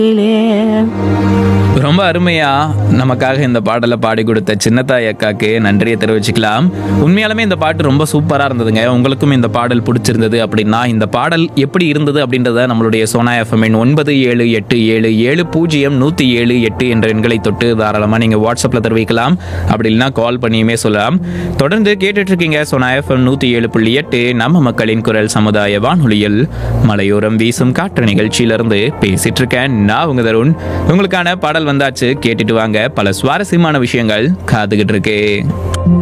ரொம்ப அருமையா நமக்காக இந்த பாடலை பாடி கொடுத்த சின்னத்தாய் அக்காக்கு நன்றியை தெரிவிச்சுக்கலாம் உண்மையாலுமே இந்த பாட்டு ரொம்ப சூப்பரா இருந்ததுங்க உங்களுக்கும் இந்த பாடல் பிடிச்சிருந்தது அப்படின்னா இந்த பாடல் எப்படி இருந்தது அப்படின்றத நம்மளுடைய சோனா எஃப்எம்மின் ஒன்பது ஏழு எட்டு ஏழு ஏழு பூஜ்ஜியம் நூத்தி ஏழு எட்டு என்ற எண்களை தொட்டு தாராளமா நீங்க வாட்ஸ்அப்ல தெரிவிக்கலாம் அப்படி இல்லைன்னா கால் பண்ணியுமே சொல்லலாம் தொடர்ந்து கேட்டுட்டு இருக்கீங்க சோனா எஃப்எம் நூத்தி ஏழு புள்ளி எட்டு நம்ம மக்களின் குரல் சமுதாய வானொலியில் மலையோரம் வீசும் காற்று நிகழ்ச்சியிலிருந்து பேசிட்டு இருக்கேன் நான் உங்க தருண் உங்களுக்கான பாடல் வந்தாச்சு கேட்டுட்டு வாங்க பல சுவாரஸ்யமான விஷயங்கள் காத்துக்கிட்டு இருக்கு